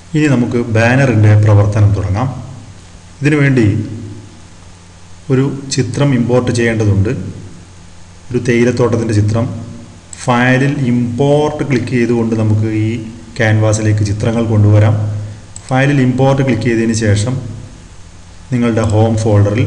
ഇനി നമുക്ക് ബാനറിൻ്റെ പ്രവർത്തനം തുടങ്ങാം ഇതിനുവേണ്ടി ഒരു ചിത്രം ഇമ്പോർട്ട് ചെയ്യേണ്ടതുണ്ട് ഒരു തേയിലത്തോട്ടത്തിൻ്റെ ചിത്രം ഫയലിൽ ഇമ്പോർട്ട് ക്ലിക്ക് ചെയ്തുകൊണ്ട് നമുക്ക് ഈ ക്യാൻവാസിലേക്ക് ചിത്രങ്ങൾ കൊണ്ടുവരാം ഫയലിൽ ഇമ്പോർട്ട് ക്ലിക്ക് ചെയ്തതിന് ശേഷം നിങ്ങളുടെ ഹോം ഫോൾഡറിൽ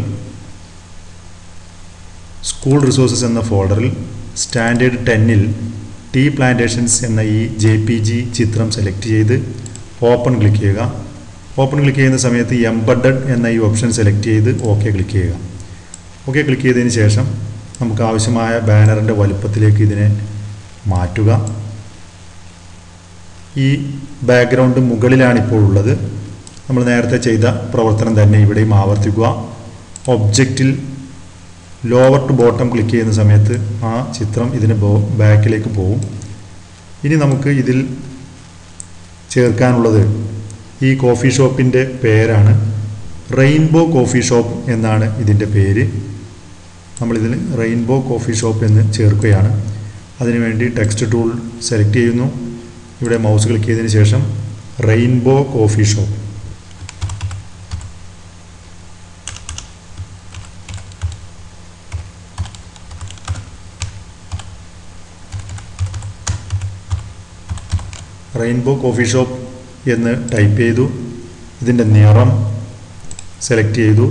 സ്കൂൾ റിസോഴ്സസ് എന്ന ഫോൾഡറിൽ സ്റ്റാൻഡേർഡ് ടെന്നിൽ ടീ പ്ലാന്റേഷൻസ് എന്ന ഈ ജെ പി ജി ചിത്രം സെലക്ട് ചെയ്ത് ഓപ്പൺ ക്ലിക്ക് ചെയ്യുക ഓപ്പൺ ക്ലിക്ക് ചെയ്യുന്ന സമയത്ത് എംബഡഡ് എന്ന ഈ ഓപ്ഷൻ സെലക്ട് ചെയ്ത് ഓക്കെ ക്ലിക്ക് ചെയ്യുക ഓക്കെ ക്ലിക്ക് ചെയ്തതിന് ശേഷം നമുക്ക് ആവശ്യമായ ബാനറിൻ്റെ വലുപ്പത്തിലേക്ക് ഇതിനെ മാറ്റുക ഈ ബാക്ക്ഗ്രൗണ്ട് മുകളിലാണ് ഇപ്പോൾ ഉള്ളത് നമ്മൾ നേരത്തെ ചെയ്ത പ്രവർത്തനം തന്നെ ഇവിടെയും ആവർത്തിക്കുക ഒബ്ജക്റ്റിൽ ലോവർ ടു ബോട്ടം ക്ലിക്ക് ചെയ്യുന്ന സമയത്ത് ആ ചിത്രം ഇതിന് ബാക്കിലേക്ക് പോകും ഇനി നമുക്ക് ഇതിൽ ചേർക്കാനുള്ളത് ഈ കോഫി ഷോപ്പിൻ്റെ പേരാണ് റെയിൻബോ കോഫി ഷോപ്പ് എന്നാണ് ഇതിൻ്റെ പേര് നമ്മളിതിൽ റെയിൻബോ കോഫി ഷോപ്പ് എന്ന് ചേർക്കുകയാണ് അതിനുവേണ്ടി ടെക്സ്റ്റ് ടൂൾ സെലക്ട് ചെയ്യുന്നു ഇവിടെ മൗസ് ക്ലിക്ക് ചെയ്തതിന് ശേഷം rainbow coffee shop rainbow coffee shop എന്ന് ടൈപ്പ് ചെയ്തു ഇതിൻ്റെ നിറം സെലക്ട് ചെയ്തു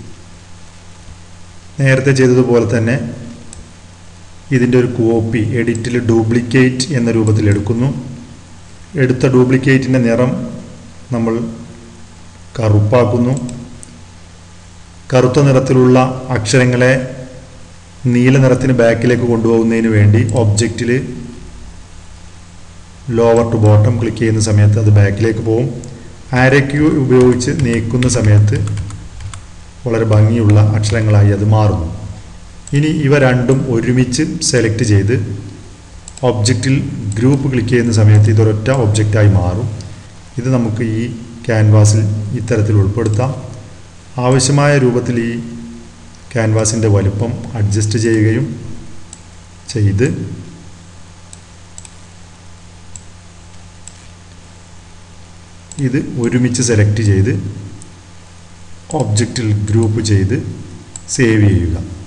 നേരത്തെ ചെയ്തതുപോലെ തന്നെ ഇതിൻ്റെ ഒരു കോപ്പി എഡിറ്റിൽ ഡ്യൂപ്ലിക്കേറ്റ് എന്ന രൂപത്തിൽ എടുക്കുന്നു എടുത്ത ഡ്യൂപ്ലിക്കേറ്റിൻ്റെ നിറം നമ്മൾ കറുപ്പാക്കുന്നു കറുത്ത നിറത്തിലുള്ള അക്ഷരങ്ങളെ നീല നിറത്തിന് ബാക്കിലേക്ക് കൊണ്ടുപോകുന്നതിന് വേണ്ടി ഒബ്ജക്റ്റിൽ ലോവർ ടു ബോട്ടം ക്ലിക്ക് ചെയ്യുന്ന സമയത്ത് അത് ബാക്കിലേക്ക് പോകും ആരക്യൂ ഉപയോഗിച്ച് നീക്കുന്ന സമയത്ത് വളരെ ഭംഗിയുള്ള അക്ഷരങ്ങളായി അത് മാറുന്നു ഇനി ഇവ രണ്ടും ഒരുമിച്ച് സെലക്ട് ചെയ്ത് ഒബ്ജക്റ്റിൽ ഗ്രൂപ്പ് ക്ലിക്ക് ചെയ്യുന്ന സമയത്ത് ഇതൊരൊറ്റ ഒബ്ജക്റ്റായി മാറും ഇത് നമുക്ക് ഈ ക്യാൻവാസിൽ ഇത്തരത്തിൽ ഉൾപ്പെടുത്താം ആവശ്യമായ രൂപത്തിൽ ഈ ക്യാൻവാസിൻ്റെ വലുപ്പം അഡ്ജസ്റ്റ് ചെയ്യുകയും ചെയ്ത് ഇത് ഒരുമിച്ച് സെലക്ട് ചെയ്ത് ഒബ്ജക്റ്റിൽ ഗ്രൂപ്പ് ചെയ്ത് സേവ് ചെയ്യുക